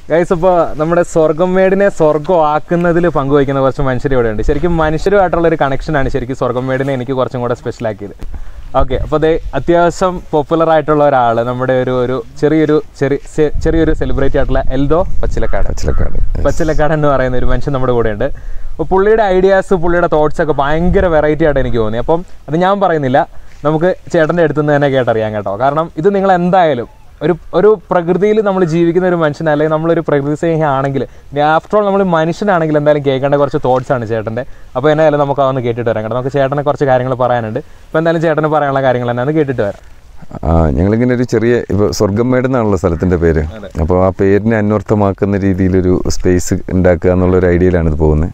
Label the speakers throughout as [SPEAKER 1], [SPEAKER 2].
[SPEAKER 1] Guys ഇപ്പോൾ നമ്മുടെ സ്വർഗം മേടിനെ സ്വർഗം ആക്കുന്നതിൽ പങ്കുവയ്ക്കുന്ന കുറച്ച് മനുഷ്യർ ഇവിടെ ഉണ്ട് ശരിക്കും മനുഷ്യരുമായിട്ടുള്ള ഒരു കണക്ഷനാണ് ശരിക്കും സ്വർഗം മേടിനെ എനിക്ക് കുറച്ചും കൂടെ സ്പെഷ്യൽ ആക്കിയത് ഓക്കെ അപ്പോൾ അതേ അത്യാവശ്യം പോപ്പുലർ ആയിട്ടുള്ള ഒരാൾ നമ്മുടെ ഒരു ഒരു ചെറിയൊരു ചെറിയ ചെ- ചെറിയൊരു സെലിബ്രിറ്റി ആയിട്ടുള്ള എൽദോ പച്ചിലക്കാട്
[SPEAKER 2] പച്ചിലക്കാട്
[SPEAKER 1] പച്ചിലക്കാട് എന്ന് പറയുന്ന ഒരു മനുഷ്യൻ നമ്മുടെ കൂടെ ഉണ്ട് അപ്പോൾ പുള്ളിയുടെ ഐഡിയാസ് പുള്ളിയുടെ തോട്ട്സ് ഒക്കെ ഭയങ്കര വെറൈറ്റി ആയിട്ട് എനിക്ക് തോന്നി അപ്പം അത് ഞാൻ പറയുന്നില്ല നമുക്ക് ചേട്ടൻ്റെ അടുത്ത് നിന്ന് തന്നെ കേട്ടറിയാം കേട്ടോ കാരണം ഇത് നിങ്ങൾ എന്തായാലും ഒരു ഒരു പ്രകൃതിയിൽ നമ്മൾ ജീവിക്കുന്ന ഒരു മനുഷ്യൻ അല്ലെങ്കിൽ നമ്മളൊരു പ്രകൃതി സ്നേഹി ആണെങ്കിൽ ആഫ്റ്റർ ഓൾ നമ്മൾ മനുഷ്യനാണെങ്കിൽ എന്തായാലും കേൾക്കേണ്ട കുറച്ച് തോട്ട്സ് ആണ് ചേട്ടൻ്റെ അപ്പോൾ എന്നായാലും നമുക്ക് അതൊന്ന് കേട്ടിട്ട് വരാം കേട്ടോ നമുക്ക് ചേട്ടനെ കുറച്ച് കാര്യങ്ങൾ പറയാനുണ്ട് അപ്പോൾ എന്തായാലും ചേട്ടന് പറയാനുള്ള കാര്യങ്ങൾ തന്നെ ഒന്ന് കേട്ടിട്ട് വരാം
[SPEAKER 2] ആ, ഞങ്ങളിങ്ങനെ ഒരു ചെറിയ ഇപ്പോൾ സ്വർഗം മേടുന്നാണല്ലോ സ്ഥലത്തിൻ്റെ പേര് അപ്പോൾ ആ പേരിനെ അന്വർത്ഥമാക്കുന്ന രീതിയിലൊരു സ്പേസ് ഉണ്ടാക്കുക എന്നുള്ള ഒരു ഐഡിയയിലാണ് ഇത് പോകുന്നത്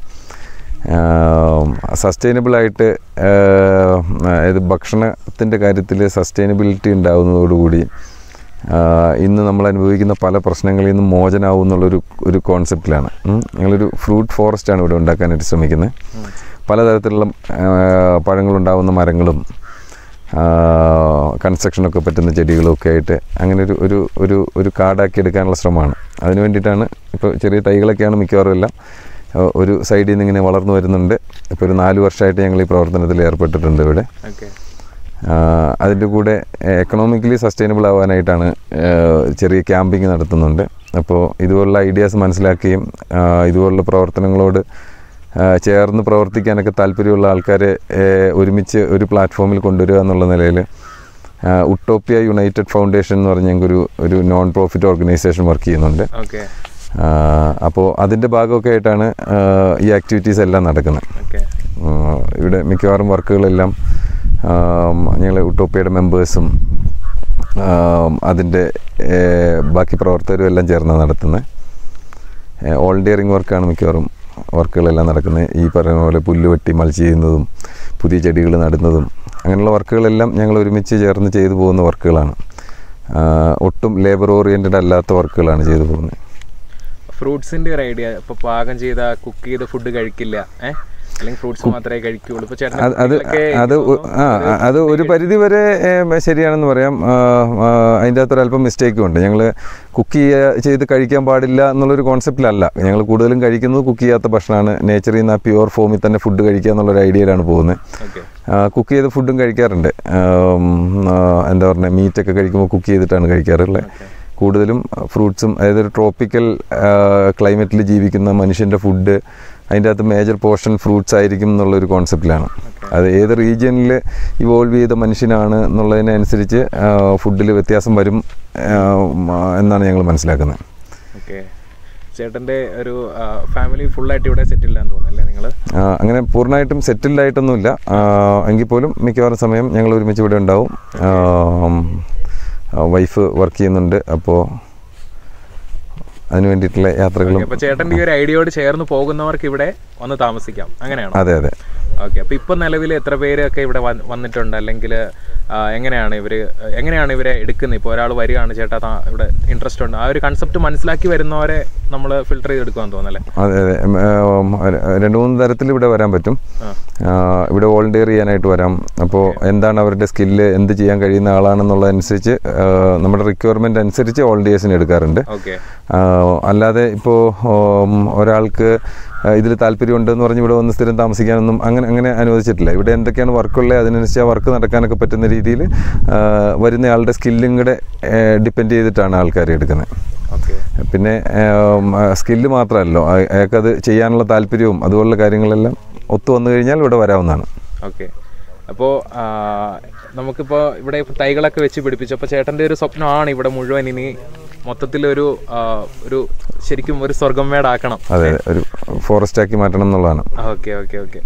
[SPEAKER 2] സസ്റ്റൈനബിളായിട്ട് അതായത് ഭക്ഷണത്തിൻ്റെ കാര്യത്തിൽ സസ്റ്റൈനബിലിറ്റി ഉണ്ടാകുന്നതോടുകൂടി ആ, ഇന്ന് നമ്മൾ അനുഭവിക്കുന്ന പല പ്രശ്നങ്ങളിൽ നിന്നും മോചനാവും എന്നുള്ളൊരു ഒരു കോൺസെപ്റ്റിലാണ് ഉം. ഞങ്ങളൊരു ഫ്രൂട്ട് ഫോറസ്റ്റാണ് ഇവിടെ ഉണ്ടാക്കാനായിട്ട് ശ്രമിക്കുന്നത് പലതരത്തിലുള്ള ആ, പഴങ്ങളുണ്ടാവുന്ന മരങ്ങളും കൺസ്ട്രക്ഷനൊക്കെ പറ്റുന്ന ചെടികളും ഒക്കെ ആയിട്ട് അങ്ങനെ ഒരു ഒരു ഒരു ഒരു കാടാക്കി എടുക്കാനുള്ള ശ്രമമാണ് അതിന് വേണ്ടിയിട്ടാണ് ഇപ്പോൾ ചെറിയ തൈകളൊക്കെയാണ് മിക്കവാറും എല്ലാം ആ, ഒരു സൈഡിൽ നിന്ന് ഇങ്ങനെ വളർന്നു വരുന്നുണ്ട് ഇപ്പോൾ ഒരു നാല് വർഷമായിട്ട് ഞങ്ങൾ ഈ പ്രവർത്തനത്തിൽ ഏർപ്പെട്ടിട്ടുണ്ട് ഇവിടെ
[SPEAKER 1] ഓക്കെ
[SPEAKER 2] ആഹ് അതിൻ്റെ കൂടെ എക്കണോമിക്കലി സസ്റ്റൈനബിൾ ആവാനായിട്ടാണ് ആഹ് ചെറിയ ക്യാമ്പിങ് നടത്തുന്നുണ്ട് അപ്പോൾ ഇതുപോലുള്ള ഐഡിയാസ് മനസ്സിലാക്കുകയും ആഹ് ഇതുപോലുള്ള പ്രവർത്തനങ്ങളോട് ആഹ് ചേർന്ന് പ്രവർത്തിക്കാനൊക്കെ താല്പര്യമുള്ള ആൾക്കാരെ ആഹ് ഒരുമിച്ച് ഒരു പ്ലാറ്റ്ഫോമിൽ കൊണ്ടുവരിക എന്നുള്ള നിലയിൽ ഉട്ടോപ്പിയ യുണൈറ്റഡ് ഫൗണ്ടേഷൻ എന്ന് പറഞ്ഞ ഞങ്ങൾക്കൊരു ഒരു നോൺ പ്രോഫിറ്റ് ഓർഗനൈസേഷൻ വർക്ക് ചെയ്യുന്നുണ്ട്
[SPEAKER 1] ഓക്കെ
[SPEAKER 2] അപ്പോൾ അതിൻ്റെ ഭാഗമൊക്കെ ആയിട്ടാണ് ആഹ് ഈ ആക്ടിവിറ്റീസ് എല്ലാം നടക്കുന്നത്
[SPEAKER 1] ഓക്കെ
[SPEAKER 2] ആഹ് ഇവിടെ മിക്കവാറും വർക്കുകളെല്ലാം ഞങ്ങൾ ഉട്ടോപ്പിയയുടെ മെമ്പേഴ്സും അതിൻ്റെ ഏഹ്, ബാക്കി പ്രവർത്തകരും എല്ലാം ചേർന്നാണ് നടത്തുന്നത് ഓൾഡിയറിങ് വർക്കാണ് മിക്കവാറും വർക്കുകളെല്ലാം നടക്കുന്നത് ഈ പറയുന്ന പോലെ പുല്ല് വെട്ടി മൾച്ച് ചെയ്യുന്നതും പുതിയ ചെടികൾ നടുന്നതും അങ്ങനെയുള്ള വർക്കുകളെല്ലാം ഞങ്ങൾ ഒരുമിച്ച് ചേർന്ന് ചെയ്തു പോകുന്ന വർക്കുകളാണ് ആഹ്, ഒട്ടും ലേബർ ഓറിയൻറ്റഡ് അല്ലാത്ത വർക്കുകളാണ് ചെയ്തു പോകുന്നത്
[SPEAKER 1] ഫ്രൂട്ട്സിന്റെ ഒരു ഐഡിയ ഇപ്പൊ പാകം ചെയ്ത കുക്ക് ചെയ്ത ഫുഡ് കഴിക്കില്ല ഏഹ് അല്ലെങ്കിൽ ഫ്രൂട്ട്സ് മാത്രമേ കഴിക്കുള്ളൂ ഇപ്പൊ ചേട്ടൻ
[SPEAKER 2] അത് അത് അത് ഒ- ആ ആ, അത് ഒരു പരിധി വരെ ഏ, ശരിയാണെന്ന് പറയാം ആ, ആ, അതിൻ്റെ അകത്തൊരു അല്പം മിസ്റ്റേക്കും ഉണ്ട് ഞങ്ങൾ കുക്ക് ചെയ്യുക ചെയ്ത് കഴിക്കാൻ പാടില്ല എന്നുള്ളൊരു കോൺസെപ്റ്റിലല്ല ഞങ്ങൾ കൂടുതലും കഴിക്കുന്നത് കുക്ക് ചെയ്യാത്ത ഭക്ഷണമാണ് നേച്ചറിൽ നിന്ന് ആ പ്യുവർ ഫോമിൽ തന്നെ ഫുഡ് കഴിക്കുക എന്നുള്ളൊരു ഐഡിയയിലാണ് പോകുന്നത്
[SPEAKER 1] ഓക്കെ
[SPEAKER 2] കുക്ക് ചെയ്ത ഫുഡും കഴിക്കാറുണ്ട് ആം, ആ, എന്താ പറയുക മീറ്റൊക്കെ കഴിക്കുമ്പോൾ കുക്ക് ചെയ്തിട്ടാണ് കഴിക്കാറുള്ളത് കൂടുതലും ഫ്രൂട്ട്സും അതായത് ഒരു ട്രോപ്പിക്കൽ ക്ലൈമറ്റിൽ ജീവിക്കുന്ന മനുഷ്യൻ്റെ ഫുഡ് അതിൻ്റെ അകത്ത് മേജർ പോർഷൻ ഫ്രൂട്ട്സ് ആയിരിക്കും എന്നുള്ളൊരു കോൺസെപ്റ്റിലാണ് അത് ഏത് റീജിയനിൽ ഇവോൾവ് ചെയ്ത മനുഷ്യനാണ് എന്നുള്ളതിനനുസരിച്ച് ഫുഡിൽ വ്യത്യാസം വരും ആ, എന്നാണ് ഞങ്ങൾ മനസ്സിലാക്കുന്നത്
[SPEAKER 1] ഓക്കെ ചേട്ടന്റെ ഒരു ഫാമിലി ഫുൾ ആയിട്ട് ഇവിടെ സെറ്റിൽഡ് ആണെന്ന് തോന്നുന്നല്ലേ നിങ്ങൾ
[SPEAKER 2] ആ, അങ്ങനെ പൂർണ്ണമായിട്ടും സെറ്റിൽഡ് ആയിട്ടൊന്നുമില്ല ആ, എങ്കിൽ പോലും മിക്കവാറും സമയം ഞങ്ങൾ ഒരുമിച്ച് ഇവിടെ ഉണ്ടാവും വൈഫ് വർക്ക് ചെയ്യുന്നുണ്ട് അപ്പോൾ അതിന് വേണ്ടിയിട്ടുള്ള യാത്രകളും
[SPEAKER 1] അപ്പൊ ചേട്ടന്റെ ഈ ഒരു ഐഡിയയോട് ചേർന്ന് പോകുന്നവർക്ക് ഇവിടെ വന്ന് താമസിക്കാം അങ്ങനെയാണോ
[SPEAKER 2] അതെ അതെ
[SPEAKER 1] ഓക്കെ അപ്പൊ ഇപ്പൊ നിലവിൽ എത്ര പേരൊക്കെ ഇവിടെ വന്ന്- വന്നിട്ടുണ്ട് അല്ലെങ്കിൽ എങ്ങനെയാണ് ഇവര് എങ്ങനെയാണ് ഇവരെ എടുക്കുന്നത് ഇപ്പോൾ ഒരാൾ വരികയാണ് ചേട്ടാ താ- ഇവിടെ ഇൻട്രസ്റ്റ് ഉണ്ട് ആ ഒരു കൺസെപ്റ്റ് മനസ്സിലാക്കി വരുന്നവരെ നമ്മൾ ഫിൽട്ടർ ചെയ്തെടുക്കുമെന്ന് തോന്നല്ലേ
[SPEAKER 2] അതെ അതെ ഉം, ഉം, രണ്ട് മൂന്ന് തരത്തിൽ ഇവിടെ വരാൻ പറ്റും
[SPEAKER 1] ആ.
[SPEAKER 2] ആ, ഇവിടെ വോളണ്ടിയർ ചെയ്യാനായിട്ട് വരാം അപ്പോൾ എന്താണ് അവരുടെ സ്കില്ല് എന്ത് ചെയ്യാൻ കഴിയുന്ന ആളാണെന്നുള്ളതനുസരിച്ച് ആ, നമ്മുടെ റിക്വയർമെൻ്റ് അനുസരിച്ച് വോളണ്ടിയേഴ്സിനെ എടുക്കാറുണ്ട്
[SPEAKER 1] ഓക്കെ
[SPEAKER 2] ആ, അല്ലാതെ ഇപ്പോൾ ഒരാൾക്ക് ഇതിൽ താല്പര്യമുണ്ടെന്ന് പറഞ്ഞ് ഇവിടെ വന്ന് സ്ഥിരം താമസിക്കാനൊന്നും അങ്ങനെ അങ്ങനെ അനുവദിച്ചിട്ടില്ല ഇവിടെ എന്തൊക്കെയാണ് വർക്കുള്ളത് അതിനനുസരിച്ച് ആ വർക്ക് നടക്കാനൊക്കെ പറ്റുന്ന രീതിയിൽ വരുന്നയാളുടെ സ്കില്ലും കൂടെ ഡിപ്പെൻഡ് ചെയ്തിട്ടാണ് ആൾക്കാരെ എടുക്കുന്നത്
[SPEAKER 1] ഓക്കെ
[SPEAKER 2] പിന്നെ സ്കില്ല് മാത്രമല്ലോ അയ- അയാൾക്കത് ചെയ്യാനുള്ള താല്പര്യവും അതുപോലുള്ള കാര്യങ്ങളെല്ലാം ഒത്തു വന്നു കഴിഞ്ഞാൽ ഇവിടെ വരാവുന്നതാണ്
[SPEAKER 1] ഓക്കെ അപ്പോൾ നമുക്കിപ്പോൾ ഇവിടെ ഇപ്പൊ തൈകളൊക്കെ വെച്ച് പിടിപ്പിച്ചു അപ്പോൾ ചേട്ടൻ്റെ ഒരു സ്വപ്നമാണ് ഇവിടെ മുഴുവൻ ഇനി മൊത്തത്തിൽ ഒരു ആ, ഒരു ശരിക്കും ഒരു സ്വർഗം മേടാക്കണം
[SPEAKER 2] അതെ അതെ ഒരു ഫോറസ്റ്റ് ആക്കി മാറ്റണം എന്നുള്ളതാണ്
[SPEAKER 1] ഓക്കെ ഓക്കെ ഓക്കെ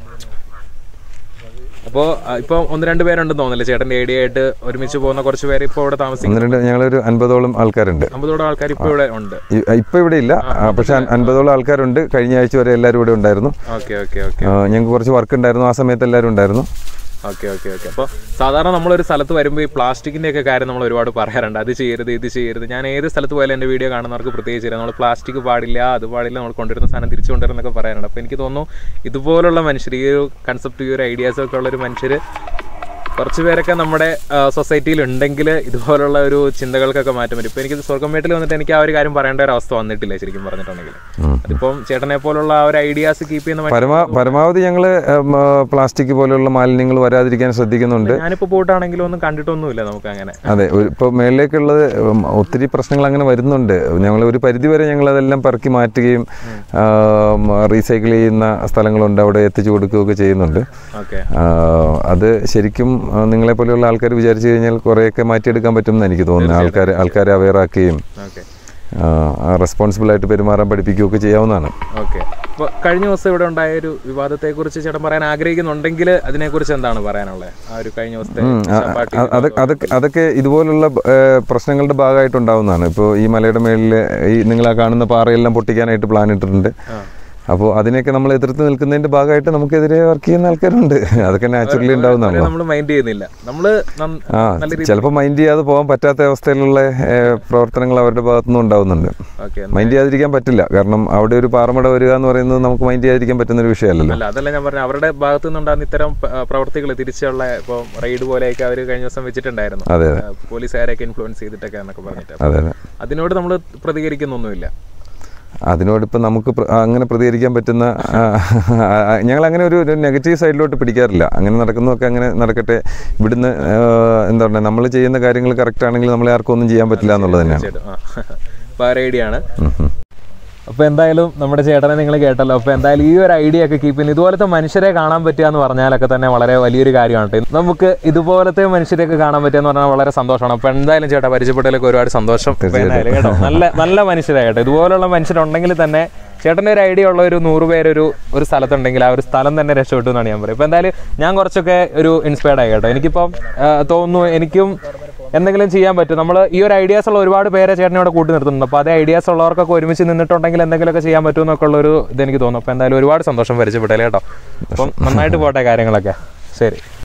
[SPEAKER 1] അപ്പോൾ ഇപ്പോൾ ഒന്ന് രണ്ട് പേരുണ്ടെന്ന് തോന്നുന്നില്ല ചേട്ടൻ്റെ ഐഡിയ ആയിട്ട് ഒരുമിച്ച് പോകുന്ന കുറച്ച് പേര് ഇപ്പോൾ ഇവിടെ താമസിക്കും
[SPEAKER 2] ഒന്ന് രണ്ട് ഞങ്ങളൊരു അൻപതോളം ആൾക്കാരുണ്ട്
[SPEAKER 1] അമ്പതോളം ആൾക്കാർ ഇപ്പോൾ ഇവിടെ ഉണ്ട്
[SPEAKER 2] ഇ- ഇപ്പൊ ഇവിടെ ഇല്ല ആ, പക്ഷെ അൻ- അൻപതോളം ആൾക്കാരുണ്ട് കഴിഞ്ഞ ആഴ്ച വരെ എല്ലാവരും ഇവിടെ ഉണ്ടായിരുന്നു
[SPEAKER 1] ഓക്കെ ഓക്കെ ഓക്കെ
[SPEAKER 2] ആ, ഞങ്ങൾക്ക് കുറച്ച് വർക്ക് ഉണ്ടായിരുന്നു ആ സമയത്ത് എല്ലാവരും ഉണ്ടായിരുന്നു
[SPEAKER 1] ഓക്കെ ഓക്കെ ഓക്കെ അപ്പോൾ സാധാരണ നമ്മളൊരു സ്ഥലത്ത് വരുമ്പോൾ ഈ പ്ലാസ്റ്റിക്കിൻ്റെ ഒക്കെ കാര്യം നമ്മൾ ഒരുപാട് പറയാറുണ്ട് അത് ചെയ്യരുത് ഇത് ചെയ്യരുത് ഞാൻ ഏത് സ്ഥലത്ത് പോയാലും എൻ്റെ വീഡിയോ കാണുന്നവർക്ക് പ്രത്യേകിച്ച് അറിയാം നമ്മൾ പ്ലാസ്റ്റിക് പാടില്ല അത് പാടില്ല നമ്മൾ കൊണ്ടുവരുന്ന സാധനം തിരിച്ചു കൊണ്ടുവരുന്നൊക്കെ പറയാറുണ്ട് അപ്പോൾ എനിക്ക് തോന്നുന്നു ഇതുപോലുള്ള മനുഷ്യർ ഈ ഒരു കൺസെപ്റ്റ് ഈ ഒരു ഐഡിയാസ് ഒക്കെ ഉള്ള ഒരു മനുഷ്യർ കുറച്ച് പേരൊക്കെ നമ്മുടെ സൊസൈറ്റിയിൽ ഉണ്ടെങ്കിൽ ഇതുപോലുള്ള ഒരു ചിന്തകൾക്കൊക്കെ മാറ്റം വരും ഇപ്പൊ എനിക്ക് സ്വർഗമേട്ടിൽ വന്നിട്ട് എനിക്ക് ആ ഒരു കാര്യം പറയേണ്ട ഒരു അവസ്ഥ വന്നിട്ടില്ല ശരിക്കും പറഞ്ഞിട്ടുണ്ടെങ്കിൽ അതിപ്പം ചേട്ടനെ പോലുള്ള ആ ഒരു ഐഡിയാസ് കീപ്പ് ചെയ്യുന്ന മനുഷ്യർ-
[SPEAKER 2] പരമാ പരമാവധി ഞങ്ങൾ പ്ലാസ്റ്റിക് പോലെയുള്ള മാലിന്യങ്ങൾ വരാതിരിക്കാൻ ശ്രദ്ധിക്കുന്നുണ്ട്
[SPEAKER 1] ഞാനിപ്പോ പോയിട്ടാണെങ്കിലും ഒന്നും കണ്ടിട്ടൊന്നുമില്ല നമുക്ക് അങ്ങനെ
[SPEAKER 2] അതെ ഒരു ഇപ്പോൾ മേളിലേക്കുള്ളത് ഉം, ഒത്തിരി പ്രശ്നങ്ങൾ അങ്ങനെ വരുന്നുണ്ട് ഞങ്ങൾ ഒരു പരിധിവരെ ഞങ്ങൾ അതെല്ലാം പെറുക്കി മാറ്റുകയും റീസൈക്കിൾ ചെയ്യുന്ന സ്ഥലങ്ങളുണ്ട് അവിടെ എത്തിച്ചു കൊടുക്കുകയൊക്കെ ചെയ്യുന്നുണ്ട്
[SPEAKER 1] ഓക്കെ
[SPEAKER 2] ആ, അത് ശരിക്കും ആ, നിങ്ങളെ പോലെയുള്ള ആൾക്കാർ വിചാരിച്ചു കഴിഞ്ഞാൽ കുറേയൊക്കെ മാറ്റിയെടുക്കാൻ പറ്റുമെന്ന് എനിക്ക് തോന്നുന്നു ആൾക്കാരെ ആൾക്കാരെ അവെയർ ആക്കുകയും
[SPEAKER 1] ഓക്കെ
[SPEAKER 2] റെസ്പോൺസിബിൾ ആയിട്ട് പെരുമാറാൻ പഠിപ്പിക്കുകയൊക്കെ ചെയ്യാവുന്നതാണ്
[SPEAKER 1] ഓക്കെ അപ്പോൾ കഴിഞ്ഞ ദിവസം ഇവിടെ ഉണ്ടായ ഒരു വിവാദത്തെക്കുറിച്ച് ചേട്ടൻ പറയാൻ ആഗ്രഹിക്കുന്നുണ്ടെങ്കിൽ അതിനെക്കുറിച്ച് എന്താണ് പറയാനുള്ളത് ആ ഒരു കഴിഞ്ഞ ദിവസത്തെ ചപ്പാട്ടി
[SPEAKER 2] അ- അത് അതൊക്കെ അതൊക്കെ ഇതുപോലുള്ള ഏഹ്, പ്രശ്നങ്ങളുടെ ഭാഗമായിട്ടുണ്ടാവുന്നതാണ് ഇപ്പോൾ ഈ മലയുടെ മേളിൽ ഈ നിങ്ങൾ ആ കാണുന്ന പാറയെല്ലാം പൊട്ടിക്കാനായിട്ട് പ്ലാൻ ഇട്ടിട്ടുണ്ട് അപ്പോൾ അതിനെയൊക്കെ നമ്മൾ എതിർത്ത് നിൽക്കുന്നതിന്റെ ഭാഗമായിട്ട് നമുക്കെതിരെ വർക്ക് ചെയ്യുന്ന ആൾക്കാരുണ്ട് അതൊക്കെ നാച്ചുറലി ഉണ്ടാവുന്നതാണല്ലോ
[SPEAKER 1] നമ്മൾ മൈൻഡ് ചെയ്യുന്നില്ല നമ്മള് നന്ന-
[SPEAKER 2] ആ
[SPEAKER 1] നല്ല രീതിയിൽ
[SPEAKER 2] ചിലപ്പോൾ മൈൻഡ് ചെയ്യാതെ പോകാൻ പറ്റാത്ത അവസ്ഥയിലുള്ള ഏഹ്, പ്രവർത്തനങ്ങൾ അവരുടെ ഭാഗത്തുനിന്ന് ഉണ്ടാവുന്നുണ്ട്
[SPEAKER 1] ഓക്കെ
[SPEAKER 2] മൈൻഡ് ചെയ്യാതിരിക്കാൻ പറ്റില്ല കാരണം അവിടെ ഒരു പാറമട വരിക എന്ന് പറയുന്നത് നമുക്ക് മൈൻഡ് ചെയ്യാതിരിക്കാൻ പറ്റുന്ന ഒരു വിഷയമല്ലല്ലോ
[SPEAKER 1] അല്ല അതല്ല ഞാൻ പറഞ്ഞ അവരുടെ ഭാഗത്തു നിന്നുണ്ടാകുന്ന ഇത്തരം പ്രവർത്തികൾ തിരിച്ചുള്ള ഇപ്പോൾ റെയ്ഡ് പോലെയൊക്കെ അവർ കഴിഞ്ഞ ദിവസം വെച്ചിട്ടുണ്ടായിരുന്നു
[SPEAKER 2] അതെ
[SPEAKER 1] ആ, പോലീസുകാരെയൊക്കെ ഇൻഫ്ലുവൻസ് ചെയ്തിട്ടൊക്കെ എന്നൊക്കെ പറഞ്ഞിട്ട്
[SPEAKER 2] അതെ അതെ
[SPEAKER 1] അതിനോട് നമ്മൾ പ്രതികരിക്കുന്നൊന്നുമില്ല
[SPEAKER 2] അതിനോടിപ്പോൾ നമുക്ക് പ്ര- അങ്ങനെ പ്രതികരിക്കാൻ പറ്റുന്ന ഞങ്ങൾ അങ്ങനെ ഒരു ഒരു നെഗറ്റീവ് സൈഡിലോട്ട് പിടിക്കാറില്ല അങ്ങനെ നടക്കുന്നതൊക്കെ അങ്ങനെ നടക്കട്ടെ ഇവിടുന്ന് ആ, എന്താ പറയുക നമ്മൾ ചെയ്യുന്ന കാര്യങ്ങൾ കറക്റ്റ് ആണെങ്കിൽ നമ്മളെ ആർക്കും ഒന്നും ചെയ്യാൻ പറ്റില്ല എന്നുള്ളത് തന്നെയാണ്
[SPEAKER 1] തീർച്ചയായിട്ടും ആ അപ്പോൾ ആ ഒരു ഐഡിയ ആണ്
[SPEAKER 2] ഉം ഉം.
[SPEAKER 1] അപ്പോൾ എന്തായാലും നമ്മുടെ ചേട്ടനെ നിങ്ങൾ കേട്ടല്ലോ അപ്പോൾ എന്തായാലും ഈ ഒരു ഐഡിയ ഒക്കെ കീപ്പ് ചെയ്യുന്നത് ഇതുപോലത്തെ മനുഷ്യരെ കാണാൻ പറ്റുക എന്ന് പറഞ്ഞാലൊക്കെ തന്നെ വളരെ വലിയൊരു കാര്യമാണ് ട്ടോ. നമുക്ക് ഇതുപോലത്തെ മനുഷ്യരെയൊക്കെ കാണാൻ പറ്റുക എന്ന് പറഞ്ഞാൽ വളരെ സന്തോഷമാണ് അപ്പോൾ എന്തായാലും ചേട്ടാ പരിചയപ്പെട്ടതിലൊക്കെ ഒരുപാട് സന്തോഷം അപ്പോൾ എന്തായാലും കേട്ടോ നല്ല നല്ല മനുഷ്യരാണ് കേട്ടോ ഇതുപോലുള്ള മനുഷ്യരുണ്ടെങ്കിൽ തന്നെ ചേട്ടൻ്റെ ഒരു ഐഡിയ ഉള്ള ഒരു നൂറ് പേരൊരു ഒരു സ്ഥലത്തുണ്ടെങ്കിൽ ആ ഒരു സ്ഥലം തന്നെ രക്ഷപ്പെട്ടു എന്നാണ് ഞാൻ പറയുന്നത് ഇപ്പോൾ എന്തായാലും ഞാൻ കുറച്ചൊക്കെ ഒരു ഇൻസ്പയർഡ് ആയി കേട്ടോ എനിക്കിപ്പം ആ, തോന്നുന്നു എനിക്കും എന്തെങ്കിലും ചെയ്യാൻ പറ്റും നമ്മൾ ഈ ഒരു ഐഡിയാസ് ഉള്ള ഒരുപാട് പേരെ ചേട്ടനെ ഇവിടെ കൂട്ടി നിർത്തുന്നുണ്ട് അപ്പോൾ അതേ ഐഡിയാസ് ഉള്ളവർക്കൊക്കെ ഒരുമിച്ച് നിന്നിട്ടുണ്ടെങ്കിൽ എന്തെങ്കിലുമൊക്കെ ചെയ്യാൻ പറ്റുമെന്നൊക്കെ ഉള്ളൊരു ഇതെനിക്ക് തോന്നുന്നു അപ്പോൾ എന്തായാലും ഒരുപാട് സന്തോഷം പരിചയപ്പെട്ടല്ലേ കേട്ടോ അപ്പം നന്നായിട്ട് പോട്ടെ കാര്യങ്ങളൊക്കെ ശരി